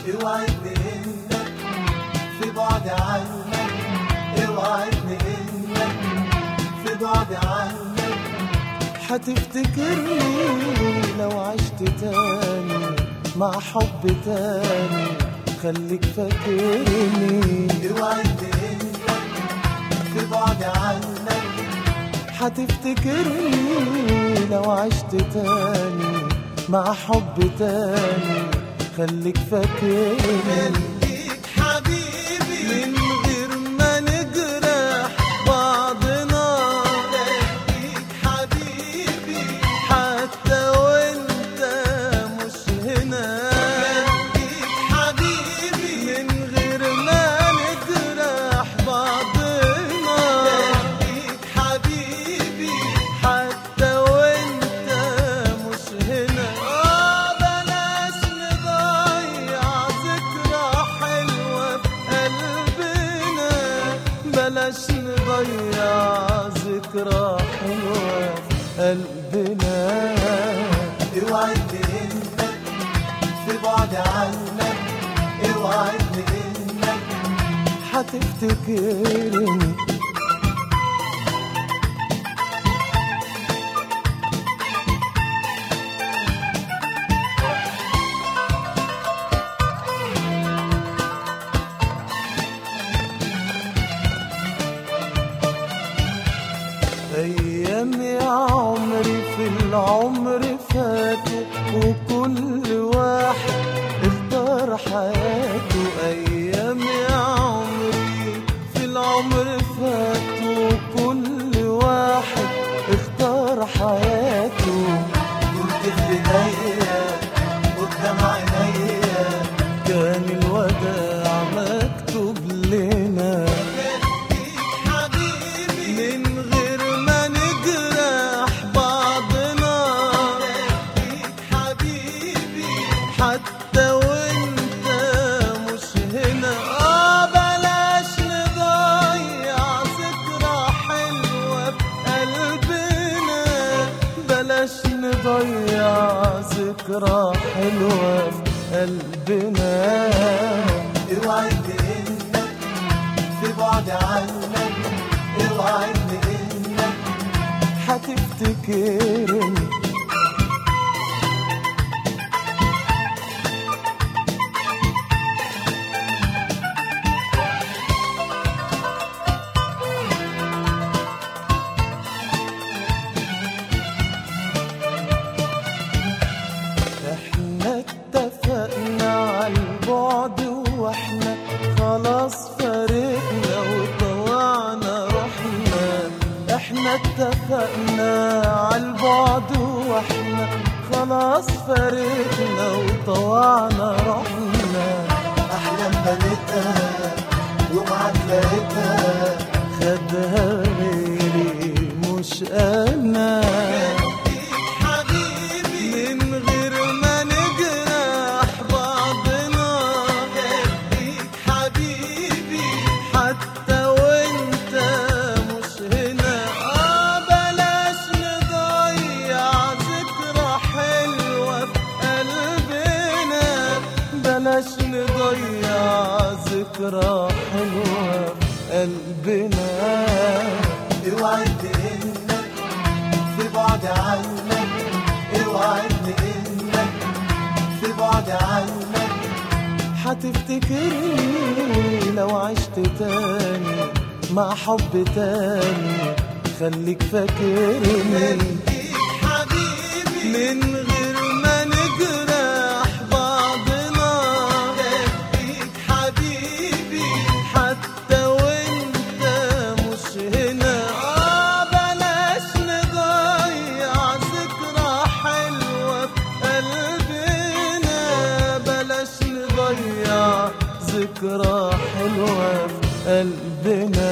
اوعدني انك في بعد عنك اوعدني انك في بعد عنك هتفتكرني لو عشت تاني مع حب تاني خليك فاكرني اوعدني انك في بعد عنك هتفتكرني لو عشت تاني مع حب تاني خليك فاكرني خليك حبيبي من غير ما نجرح بعضنا خليك حبيبي حتى وانت مش هنا خليك حبيبي من غير ما نجرح بعضنا خليك حبيبي حتى وانت مش هنا اه بلاش نضيع ذكرى حلوة في قلبنا بلاش نضيع ذكرى حلوة في قلبنا اوعدني انك في بعد عنك اوعدني انك هتفتكرني أيام يا عمري في العمر فاتوا وكل واحد اختار حياته أيام يا عمري في العمر فاتوا وكل واحد اختار حياته كنت في ايديا قدام عينيا كان الوداع مكتوب لنا خليك حبيبي من غير ما نجرح بعضنا خليك حبيبي حتى وانت مش هنا اه بلاش نضيع ذكرى حلوة في قلبنا بلاش نضيع ذكرى حلوة في قلبنا اوعدني انك في بعد عنك اوعدني انك هتفتكرني احنا اتفقنا على البعد واحنا خلاص فارقنا وطلعنا رحنا احنا اتفقنا على البعد واحنا خلاص فارقنا وطلعنا رحنا احلام بنيتها ومعاك لقيتها خدها غيري مش انا خليك حبيبي من غير ما نجرح بعضنا خليك حبيبي حتى وانت مش هنا اه بلاش نضيع ذكرى حلوة في قلبنا بلاش نضيع ذكرى حلوة في قلبنا اوعدني انك في بعد عنك اوعدني انك في بعد عنك هتفتكرني لو عشت تاني مع حب تاني خليك فاكرني خليك حبيبي من غير ما نجرح بعضنا خليك حبيبي حتى وانت مش هنا اه بلاش نضيع ذكرى حلوة في قلبنا بلاش نضيع ذكرى حلوة في قلبنا